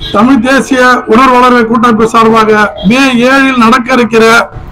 தமிழ் தேசிய உணர்வாளர்கள் கூட்டமைப்பு சார்பாக மே ஏழில் நடக்க இருக்கிற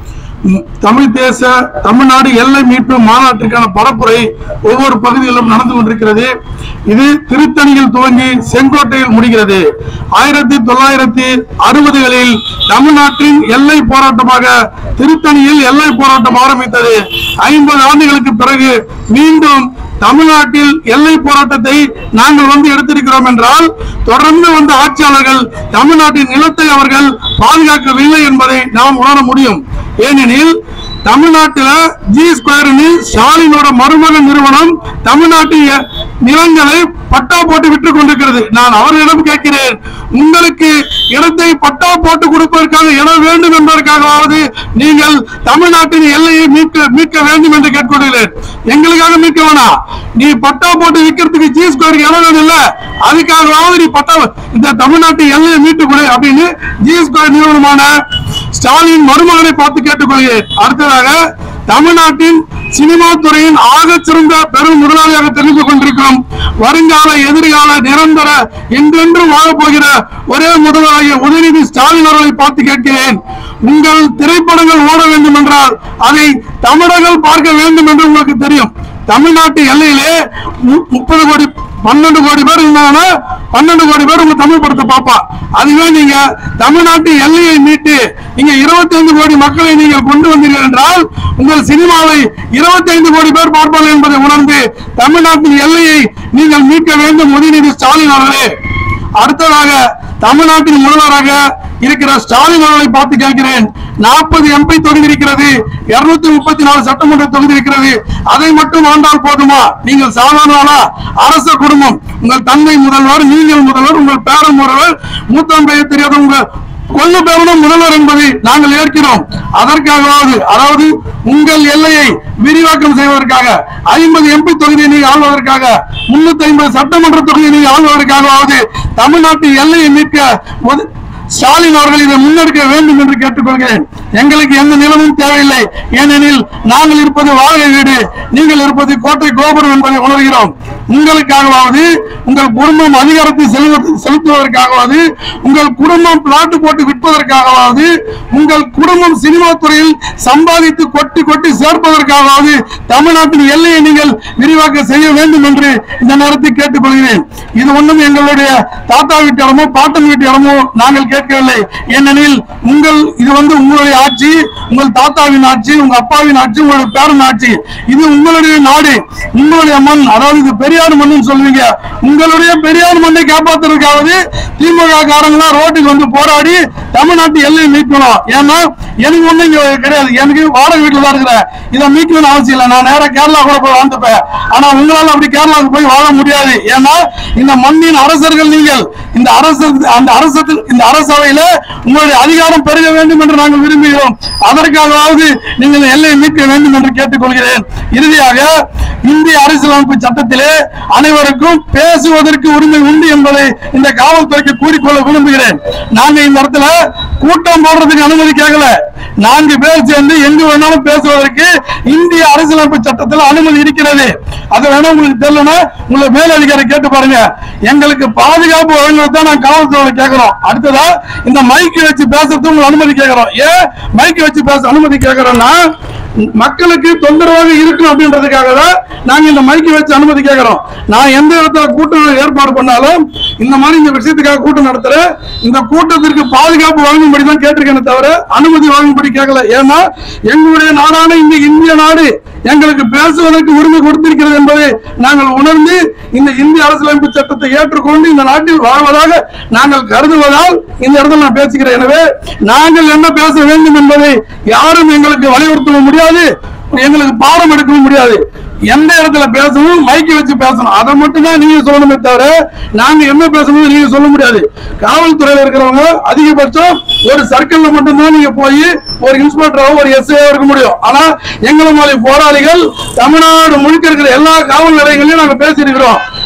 ம், தமிழ் தேச தமிழ்நாடு எல்லை மீட்பு மாநாட்டிற்கான பரப்புரை ஒவ்வொரு பகுதிகளிலும் நடந்து கொண்டிருக்கிறது இது திருத்தணியில் துவங்கி செங்கோட்டையில் முடிகிறது ஆயிரத்தி தொள்ளாயிரத்தி அறுபதுகளில் தமிழ்நாட்டின் எல்லை போராட்டமாக திருத்தணியில் எல்லை போராட்டம் ஆரம்பித்தது ஐம்பது ஆண்டுகளுக்கு பிறகு மீண்டும் தமிழ்நாட்டில் எல்லை போராட்டத்தை நாங்கள் வந்து எடுத்திருக்கிறோம் என்றால் தொடர்ந்து வந்த ஆட்சியாளர்கள் தமிழ்நாட்டின் நிலத்தை அவர்கள் பாதுகாக்கவில்லை என்பதை நாம் உணர முடியும் ஏனெனில் தமிழ்நாட்டில் ஜி ஸ்கொயர் ஸ்டாலினோட மருமகன் நிறுவனம் தமிழ்நாட்டின் எ- நிலங்களை பட்டா போட்டு விட்டுக் கொண்டிருக்கிறது நான் அவர்களிடம் கேட்கிறேன் உங்களுக்கு இடத்தை பட்டா போட்டு கொடுப்பதற்காக இடம் வேண்டும் என்பதற்காகவாவது நீங்கள் தமிழ்நாட்டின் எல்லையை மீட்க மீட்க வேண்டும் என்று கேட்கிறேன் எங்களுக்காக மீட்க வேணாம் நீ பட்டா போட்டு விற்கிறதுக்கு ஜி ஸ்கொயருக்கு இடம் வேணும் இல்ல அதுக்காகவாவது நீ பட்டா இந்த தமிழ்நாட்டு எல்லையை மீட்டு கொடு அப்படின்னு ஜி ஸ்கொயர் நிறுவனமான ஸ்டாலின் மருமகனை பார்த்து கேட்டுக்கொள்கிறேன் அடுத்ததாக தமிழ்நாட்டின் சினிமா துறையின் ஆகச் சிறந்த பெரும் முதலாளியாக தெரிந்து கொண்டிருக்கிறோம் வருங்கால எதிர்கால நிரந்தர என்றென்றும் வாழப் போகிற ஒரே முதலாளிய உதயநிதி ஸ்டாலின் அவர்களை பார்த்து கேட்கிறேன் உங்கள் திரைப்படங்கள் ஓட வேண்டும் என்றால் அதை தமிழர்கள் பார்க்க வேண்டும் என்று உங்களுக்கு தெரியும் தமிழ்நாட்டு எல்லையிலே மு- முப்பது கோடி பன்னெண்டு கோடி பேர் இருந்தாங்கன்னா பன்னெண்டு கோடி பேர் உங்க தமிழ் படத்தை பார்ப்பா அதுவே நீங்க தமிழ்நாட்டு எல்லையை மீட்டு நீங்க 25 கோடி மக்களை நீங்கள் கொண்டு வந்தீர்கள் என்றால் உங்கள் சினிமாவை 25 கோடி பேர் பார்ப்பார்கள் என்பதை உணர்ந்து தமிழ்நாட்டின் எல்லையை நீங்கள் மீட்க வேண்டும் உதயநிதி ஸ்டாலின் அவர்களே அடுத்ததாக தமிழ்நாட்டின் முதல்வராக இருக்கிற ஸ்டாலின் அவர்களை பார்த்து கேட்கிறேன் நாற்பது எம்பி தொகுதி இருக்கிறது இருநூத்தி முப்பத்தி நாலு சட்டமன்ற தொகுதி இருக்கிறது அதை மட்டும் ஆண்டால் போதுமா நீங்கள் சாதாரண அரச குடும்பம் உங்கள் தந்தை முதல்வர் நீங்கள் முதல்வர் உங்கள் பேரன் முதல்வர் மூத்தாம் பெயர் தெரியாத உங்க கொள்ளு பேரனும் முதல்வர் என்பதை நாங்கள் ஏற்கிறோம் அதற்காகவாவது அதாவது உங்கள் எல்லையை விரிவாக்கம் செய்வதற்காக ஐம்பது எம்பி தொகுதியை நீங்க ஆள்வதற்காக முன்னூத்தி ஐம்பது சட்டமன்ற தொகுதியை நீங்க ஆள்வதற்காகவாவது தமிழ்நாட்டு எல்லையை மீட்க ஒது- ஸ்டாலின் அவர்கள் இதை முன்னெடுக்க வேண்டும் என்று கேட்டுக்கொள்கிறேன் எங்களுக்கு எந்த நிலமும் தேவையில்லை ஏனெனில் நாங்கள் இருப்பது வாழை வீடு நீங்கள் இருப்பது கோட்டை கோபுரம் என்பதை உணர்கிறோம் உங்களுக்காகவாவது உங்கள் குடும்பம் அதிகாரத்தை செலுத்து- செலுத்துவதற்காகவாவது உங்கள் குடும்பம் பிளாட் போட்டு விற்பதற்காகவாவது உங்கள் குடும்பம் சினிமா துறையில் சம்பாதித்து கொட்டி கொட்டி சேர்ப்பதற்காகவாவது தமிழ்நாட்டின் எல்லையை நீங்கள் விரிவாக்க செய்ய வேண்டும் என்று இந்த நேரத்தில் கேட்டுக்கொள்கிறேன் இது ஒன்றும் எங்களுடைய தாத்தா வீட்டு இடமோ பாட்டன் வீட்டு இடமோ நாங்கள் கேட்கவில்லை ஏனெனில் உங்கள் இது வந்து உங்களுடைய ஆட்சி உங்கள் தாத்தாவின் ஆட்சி உங்க அப்பாவின் ஆட்சி உங்களுடைய பேரன் ஆட்சி இது உங்களுடைய நாடு உங்களுடைய மண் அதாவது இது பெரியார் மண்ணுன்னு சொல்லுவீங்க உங்களுடைய பெரியார் மண்ணை காப்பாத்துறதுக்காவது திமுக காரங்களா ரோட்டுக்கு வந்து போராடி தமிழ்நாட்டு எல்லையை மீட்கணும் ஏன்னா எனக்கு ஒண்ணு இங்க கிடையாது எனக்கு வாடகை வீட்டுல தான் இருக்கிறேன் இதை மீட்கணும்னு அவசியம் இல்லை நான் நேரா கேரளா கூட போய் வாழ்ந்துப்பேன் ஆனா உங்களால அப்படி கேரளாவுக்கு போய் வாழ முடியாது ஏன்னா இந்த மண்ணின் அரசர்கள் நீங்கள் இந்த அரசு அந்த அரசத்தில் இந்த அரசவையில உங்களுடைய அதிகாரம் பெருக வேண்டும் என்று நாங்கள் விரும்புகிறோம் அதற்காகவாவது நீங்கள் எல்லையை மீட்க வேண்டும் என்று கேட்டுக்கொள்கிறேன் இறுதியாக இந்திய அரசியலமைப்பு சட்டத்திலே அனைவருக்கும் பேசுவதற்கு உரிமை உண்டு என்பதை இந்த காவல்துறைக்கு கூறிக்கொள்ள விரும்புகிறேன் நாங்க இந்த இடத்துல கூட்டம் போடுறதுக்கு அனுமதி கேட்கல நான்கு பேர் சேர்ந்து எங்கு வேணாலும் பேசுவதற்கு இந்திய அரசியலமைப்பு சட்டத்தில் அனுமதி இருக்கிறது அது வேணா உங்களுக்கு தெரியலன்னா உங்களை மேலதிகாரி கேட்டு பாருங்க எங்களுக்கு பாதுகாப்பு வழங்குவதை நான் காவல்துறை கேட்கிறோம் அடுத்ததா இந்த மைக்கு வச்சு பேசுறதுக்கு உங்களுக்கு அனுமதி கேட்கிறோம் ஏன் மைக்கு வச்சு பேச அனுமதி கேட்கிறோம்னா மக்களுக்கு தொந்தரவாக இருக்கும் அப்படின்றதுக்காக தான் நாங்க இந்த மைக்கு வச்சு அனுமதி கேட்கிறோம் நான் எந்த இடத்துல கூட்டம் ஏற்பாடு பண்ணாலும் இந்த மாதிரி இந்த விஷயத்துக்காக கூட்டம் நடத்துறேன் இந்த கூட்டத்திற்கு பாதுகாப்பு வழங்கும்படி தான் கேட்டிருக்கேனே தவிர அனுமதி வழங்கும்படி கேட்கல ஏன்னா எங்களுடைய நாடான இந்த இந்திய நாடு எங்களுக்கு பேசுவதற்கு உரிமை கொடுத்திருக்கிறது என்பதை நாங்கள் உணர்ந்து இந்த இந்திய அரசியலமைப்பு சட்டத்தை ஏற்றுக்கொண்டு இந்த நாட்டில் வாழ்வதாக நாங்கள் கருதுவதால் இந்த இடத்துல நான் பேசுகிறேன் எனவே நாங்கள் என்ன பேச வேண்டும் என்பதை யாரும் எங்களுக்கு வலியுறுத்த முடியாது எங்களுக்கு பாடம் எடுக்கவும் முடியாது எந்த இடத்துல பேசணும் மைக்கை வச்சு பேசணும் அதை மட்டும் தான் நீங்க சொல்லணுமே தவிர நாங்க என்ன பேசணும் நீங்க சொல்ல முடியாது காவல்துறையில இருக்கிறவங்க அதிகபட்சம் ஒரு சர்க்கிள்ல மட்டும்தான் நீங்க போய் ஒரு இன்ஸ்பெக்டராவோ ஒரு எஸ்ஐயோ இருக்க முடியும் ஆனா எங்களை மாதிரி போராளிகள் தமிழ்நாடு முழுக்க இருக்கிற எல்லா காவல் நிலையங்களையும் நாங்க பேசியிருக்கிறோம்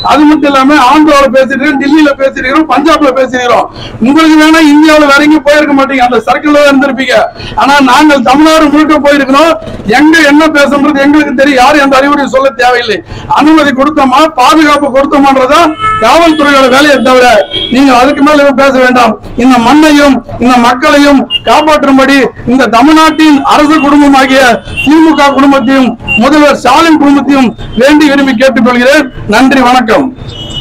அது மட்டும் இல்லாம ஆந்திரால பேசிருக்கோம் டெல்லியில பேசிருக்கிறோம் பஞ்சாப்ல பேசிருக்கிறோம் உங்களுக்கு வேணா இந்தியாவுல வேற எங்கேயும் போயிருக்க மாட்டீங்க அந்த சர்க்கிள்ல தான் இருந்திருப்பீங்க ஆனா நாங்கள் தமிழ்நாடு முழுக்க போயிருக்கிறோம் எங்க என்ன பேசணுன்றது எங்களுக்கு தெரியும் யாரும் எந்த அறிவுரையும் சொல்ல தேவையில்லை அனுமதி கொடுத்தோமா பாதுகாப்பு கொடுத்தோமான்றதா காவல்துறையோட வேலையை தவிர நீங்க அதுக்கு மேல எதுவும் பேச வேண்டாம் இந்த மண்ணையும் இந்த மக்களையும் காப்பாற்றும்படி இந்த தமிழ்நாட்டின் அரசு குடும்பமாகிய திமுக குடும்பத்தையும் முதல்வர் ஸ்டாலின் குடும்பத்தையும் வேண்டி விரும்பி கேட்டுக்கொள்கிறேன் நன்றி வணக்கம்